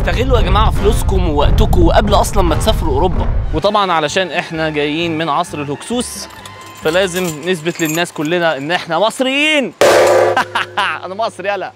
استغلوا يا جماعه فلوسكم ووقتكم قبل اصلا ما تسافروا اوروبا وطبعا علشان احنا جايين من عصر الهكسوس فلازم نثبت للناس كلنا ان احنا مصريين انا مصري يلا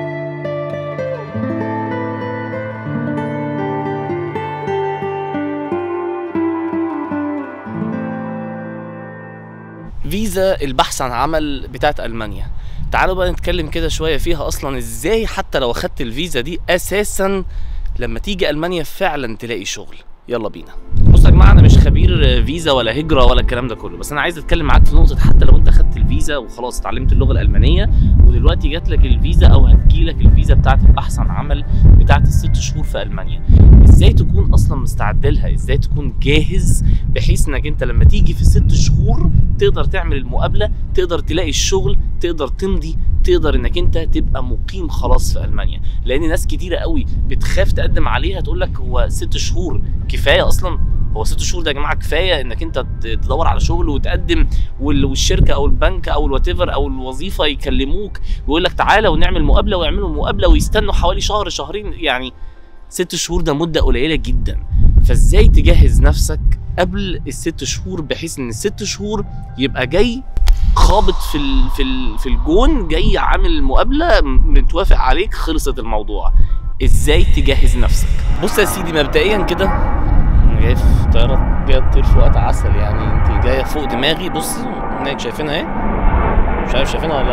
فيزا البحث عن عمل بتاعت المانيا تعالوا بقى نتكلم كده شويه فيها اصلا ازاي حتى لو اخدت الفيزا دي اساسا لما تيجي المانيا فعلا تلاقي شغل يلا بينا بص يا جماعه انا مش خبير فيزا ولا هجره ولا الكلام ده كله بس انا عايز اتكلم معاك في نقطه حتى لو انت اخدت الفيزا وخلاص اتعلمت اللغه الالمانيه ودلوقتي جات لك الفيزا او هتجيلك الفيزا بتاعت البحث عن عمل بتاعت الست شهور في المانيا ازاي تكون اصلا مستعد لها ازاي تكون جاهز بحيث انك انت لما تيجي في ست شهور تقدر تعمل المقابله تقدر تلاقي الشغل تقدر تمضي تقدر انك انت تبقى مقيم خلاص في المانيا لان ناس كتيره قوي بتخاف تقدم عليها تقول لك هو ست شهور كفايه اصلا هو ست شهور ده يا جماعه كفايه انك انت تدور على شغل وتقدم وال- والشركه او البنك او الوات او الوظيفه يكلموك ويقول لك تعالى ونعمل مقابله ويعملوا مقابله ويستنوا حوالي شهر شهرين يعني ست شهور ده مده قليله جدا فازاي تجهز نفسك قبل الست شهور بحيث ان الست شهور يبقى جاي خابط في ال في ال في الجون جاي عامل مقابله م- متوافق عليك خلصت الموضوع ازاي تجهز نفسك بص يا سيدي مبدئيا كده أنا جاي في طياره جايه تطير في وقت عسل يعني انت جايه فوق دماغي بص هناك شايفينها اهي مش عارف شايفينها ولا لا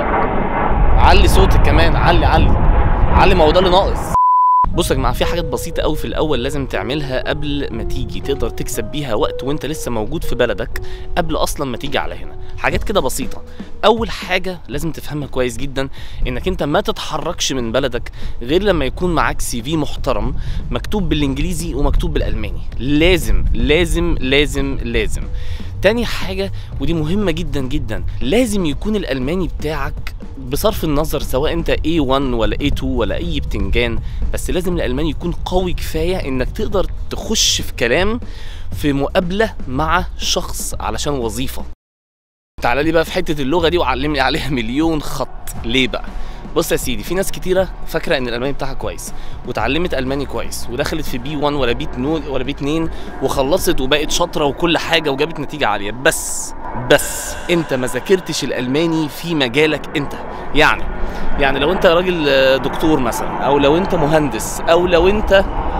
علي صوتك كمان علي علي علي ما هو ده اللي ناقص بصوا يا جماعه في حاجات بسيطه قوي في الاول لازم تعملها قبل ما تيجي تقدر تكسب بيها وقت وانت لسه موجود في بلدك قبل اصلا ما تيجي على هنا حاجات كده بسيطه اول حاجه لازم تفهمها كويس جدا انك انت ما تتحركش من بلدك غير لما يكون معاك سي في محترم مكتوب بالانجليزي ومكتوب بالالماني لازم لازم لازم لازم تاني حاجة ودي مهمة جدا جدا لازم يكون الألماني بتاعك بصرف النظر سواء انت A1 ولا A2 ولا أي بتنجان بس لازم الألماني يكون قوي كفاية انك تقدر تخش في كلام في مقابلة مع شخص علشان وظيفة تعالى لي بقى في حتة اللغة دي وعلمني عليها مليون خط ليه بقى بص يا سيدي في ناس كتيرة فاكرة ان الألماني بتاعها كويس وتعلمت ألماني كويس ودخلت في بي 1 ولا بي 2 ولا بي 2 وخلصت وبقت شاطرة وكل حاجة وجابت نتيجة عالية بس بس انت ما ذاكرتش الألماني في مجالك انت يعني يعني لو انت راجل آه، دكتور مثلا او لو انت مهندس او لو انت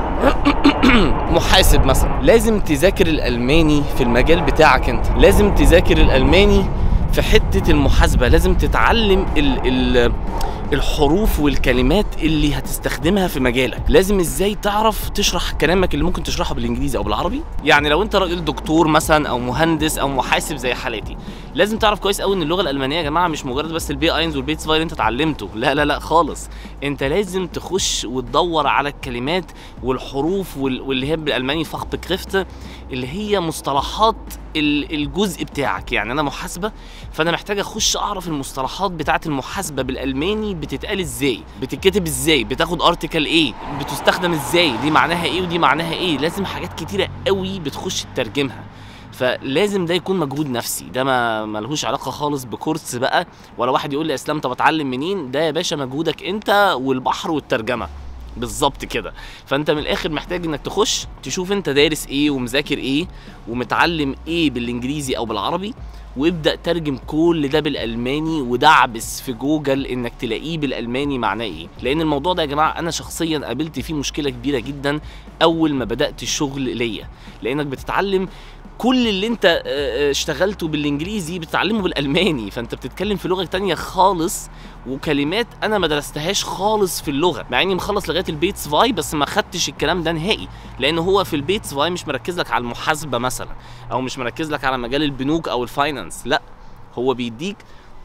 محاسب مثلا لازم تذاكر الالماني في المجال بتاعك انت لازم تذاكر الالماني في حته المحاسبه لازم تتعلم ال ال الحروف والكلمات اللي هتستخدمها في مجالك لازم ازاي تعرف تشرح كلامك اللي ممكن تشرحه بالانجليزي او بالعربي يعني لو انت راجل دكتور مثلا او مهندس او محاسب زي حالاتي لازم تعرف كويس قوي ان اللغه الالمانيه يا جماعه مش مجرد بس البي اينز والبيت سفاير اللي انت اتعلمته لا لا لا خالص انت لازم تخش وتدور على الكلمات والحروف وال- واللي هي بالالماني فخ بكريفت اللي هي مصطلحات ال- الجزء بتاعك يعني انا محاسبه فانا محتاج اخش اعرف المصطلحات بتاعه المحاسبه بالالماني بتتقال ازاي بتتكتب ازاي بتاخد ارتكل ايه بتستخدم ازاي دي معناها ايه ودي معناها ايه لازم حاجات كتيره قوي بتخش تترجمها فلازم ده يكون مجهود نفسي ده ما ملهوش علاقه خالص بكورس بقى ولا واحد يقول لي يا اسلام طب اتعلم منين ده يا باشا مجهودك انت والبحر والترجمه بالظبط كده فانت من الاخر محتاج انك تخش تشوف انت دارس ايه ومذاكر ايه ومتعلم ايه بالانجليزي او بالعربي وابدا ترجم كل ده بالالماني ودعبس في جوجل انك تلاقيه بالالماني معناه ايه لان الموضوع ده يا جماعه انا شخصيا قابلت فيه مشكله كبيره جدا اول ما بدات الشغل ليا لانك بتتعلم كل اللي انت آه، آه، اشتغلته بالانجليزي بتتعلمه بالالماني فانت بتتكلم في لغه تانية خالص وكلمات انا ما درستهاش خالص في اللغه مع اني مخلص لغايه البيتس فاي بس ما خدتش الكلام ده نهائي لان هو في البيتس فاي مش مركز لك على المحاسبه مثلا او مش مركز لك على مجال البنوك او الفاينانس لا هو بيديك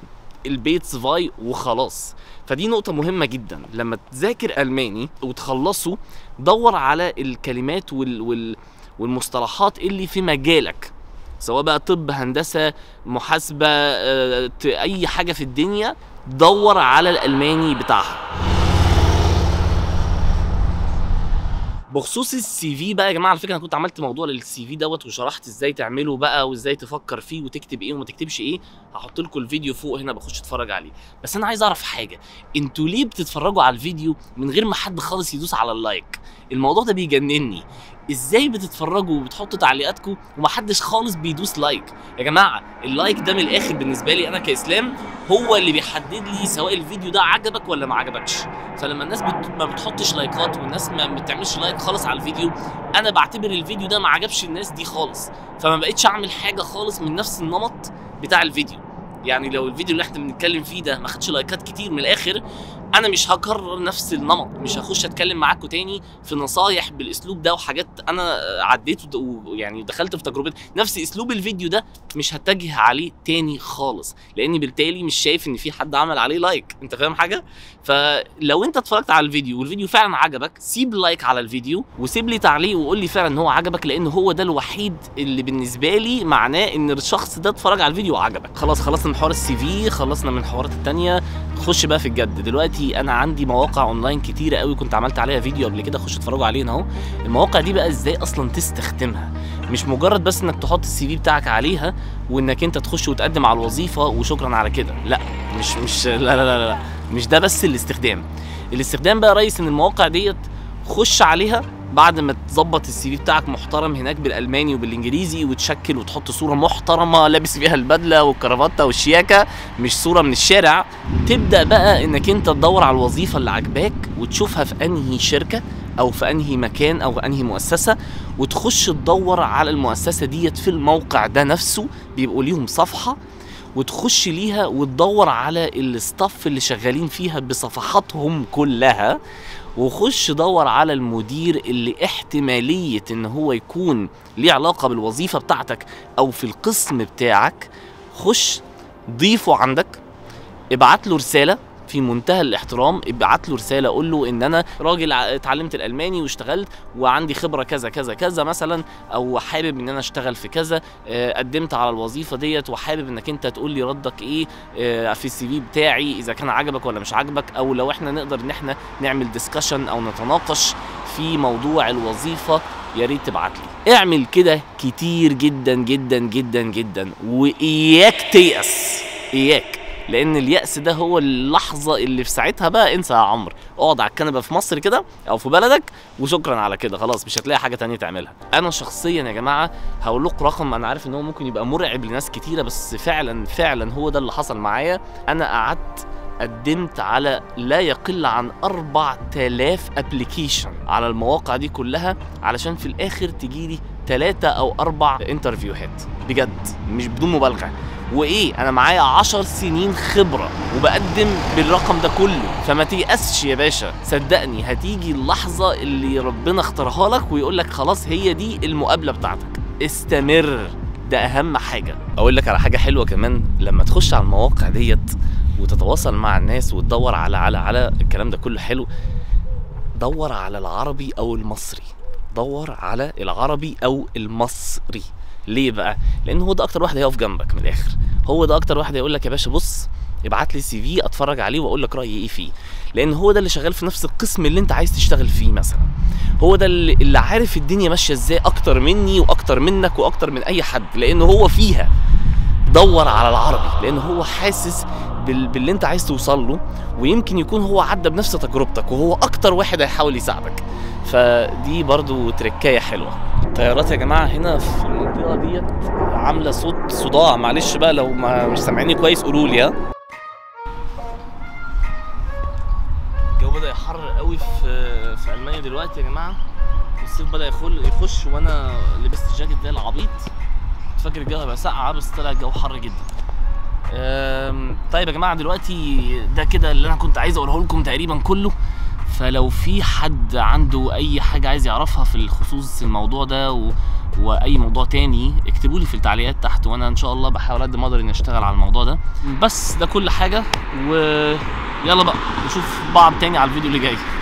البيتس فاي وخلاص فدي نقطة مهمة جدا لما تذاكر ألماني وتخلصه دور على الكلمات وال... وال... والمصطلحات اللي في مجالك سواء بقى طب هندسة محاسبة آه، ت- أي حاجة في الدنيا دور على الألماني بتاعها بخصوص السي في بقى يا جماعه على فكره انا كنت عملت موضوع للسي في دوت وشرحت ازاي تعمله بقى وازاي تفكر فيه وتكتب ايه وما تكتبش ايه هحط لكم الفيديو فوق هنا بخش اتفرج عليه بس انا عايز اعرف حاجه انتوا ليه بتتفرجوا على الفيديو من غير ما حد خالص يدوس على اللايك الموضوع ده بيجنني ازاي بتتفرجوا وبتحطوا تعليقاتكم ومحدش خالص بيدوس لايك يا جماعه اللايك ده من الاخر بالنسبه لي انا كاسلام هو اللي بيحدد لي سواء الفيديو ده عجبك ولا ما عجبكش فلما الناس بت... ما بتحطش لايكات والناس ما بتعملش لايك خالص على الفيديو انا بعتبر الفيديو ده ما عجبش الناس دي خالص فما بقتش اعمل حاجه خالص من نفس النمط بتاع الفيديو يعني لو الفيديو اللي احنا بنتكلم فيه ده ما خدش لايكات كتير من الاخر انا مش هكرر نفس النمط مش هخش اتكلم معاكم تاني في نصايح بالاسلوب ده وحاجات انا عديت ويعني دخلت في تجربه نفس اسلوب الفيديو ده مش هتجه عليه تاني خالص لاني بالتالي مش شايف ان في حد عمل عليه لايك انت فاهم حاجه فلو انت اتفرجت على الفيديو والفيديو فعلا عجبك سيب لايك على الفيديو وسيب لي تعليق وقول لي فعلا ان هو عجبك لان هو ده الوحيد اللي بالنسبه لي معناه ان الشخص ده اتفرج على الفيديو وعجبك خلاص خلصنا من حوار السي في خلصنا من الحوارات التانية خش بقى في الجد دلوقتي انا عندي مواقع اونلاين كتيره قوي كنت عملت عليها فيديو قبل كده خش اتفرجوا عليه اهو المواقع دي بقى ازاي اصلا تستخدمها مش مجرد بس انك تحط السي في بتاعك عليها وانك انت تخش وتقدم على الوظيفه وشكرا على كده لا مش مش لا لا لا, لا. مش ده بس الاستخدام الاستخدام بقى يا ريس ان المواقع ديت خش عليها بعد ما تظبط السي في بتاعك محترم هناك بالالماني وبالانجليزي وتشكل وتحط صوره محترمه لابس فيها البدله والكرافته والشياكه مش صوره من الشارع تبدا بقى انك انت تدور على الوظيفه اللي عاجباك وتشوفها في انهي شركه او في انهي مكان او انهي مؤسسه وتخش تدور على المؤسسه ديت في الموقع ده نفسه بيبقوا ليهم صفحه وتخش ليها وتدور على الستاف اللي شغالين فيها بصفحاتهم كلها وخش دور على المدير اللي احتمالية ان هو يكون ليه علاقة بالوظيفة بتاعتك او في القسم بتاعك خش ضيفه عندك ابعت له رسالة في منتهى الاحترام ابعت له رساله قول له ان انا راجل اتعلمت الالماني واشتغلت وعندي خبره كذا كذا كذا مثلا او حابب ان انا اشتغل في كذا قدمت على الوظيفه ديت وحابب انك انت تقول لي ردك ايه في السي في بتاعي اذا كان عجبك ولا مش عاجبك او لو احنا نقدر ان احنا نعمل ديسكشن او نتناقش في موضوع الوظيفه يا ريت تبعت لي اعمل كده كتير جدا جدا جدا جدا واياك تيأس اياك لان اليأس ده هو اللحظة اللي في ساعتها بقى انسى يا عمرو اقعد على الكنبة في مصر كده او في بلدك وشكرا على كده خلاص مش هتلاقي حاجة تانية تعملها انا شخصيا يا جماعة هقول لكم رقم انا عارف ان هو ممكن يبقى مرعب لناس كتيرة بس فعلا فعلا هو ده اللي حصل معايا انا قعدت قدمت على لا يقل عن 4000 ابلكيشن على المواقع دي كلها علشان في الاخر تجيلي ثلاثة او اربع انترفيوهات بجد مش بدون مبالغة وايه انا معايا عشر سنين خبره وبقدم بالرقم ده كله فما تيأسش يا باشا صدقني هتيجي اللحظه اللي ربنا اختارها لك ويقول لك خلاص هي دي المقابله بتاعتك استمر ده اهم حاجه اقول لك على حاجه حلوه كمان لما تخش على المواقع ديت وتتواصل مع الناس وتدور على على على الكلام ده كله حلو دور على العربي او المصري دور على العربي او المصري ليه بقى؟ لان هو ده اكتر واحد هيقف جنبك من الاخر هو ده اكتر واحد هيقول لك يا باشا بص ابعت لي سي في اتفرج عليه واقول لك رايي ايه فيه لان هو ده اللي شغال في نفس القسم اللي انت عايز تشتغل فيه مثلا هو ده اللي, اللي عارف الدنيا ماشيه ازاي اكتر مني واكتر منك واكتر من اي حد لان هو فيها دور على العربي لان هو حاسس بال... باللي انت عايز توصل له ويمكن يكون هو عدى بنفس تجربتك وهو اكتر واحد هيحاول يساعدك فدي برضو تركايه حلوه الطيارات يا جماعه هنا في المنطقه ديت عامله صوت صداع معلش بقى لو ما مش سامعيني كويس قولوا لي ها الجو بدا يحرر قوي في في المانيا دلوقتي يا جماعه الصيف بدا يخل يخش وانا لبست الجاكيت ده العبيط كنت فاكر الجو هيبقى ساقعه بس طلع الجو حر جدا طيب يا جماعه دلوقتي ده كده اللي انا كنت عايز اقوله لكم تقريبا كله فلو في حد عنده اي حاجه عايز يعرفها في الخصوص الموضوع ده و... واي موضوع تاني اكتبوا لي في التعليقات تحت وانا ان شاء الله بحاول قد ما اقدر اني اشتغل على الموضوع ده بس ده كل حاجه ويلا بقى نشوف بعض تاني على الفيديو اللي جاي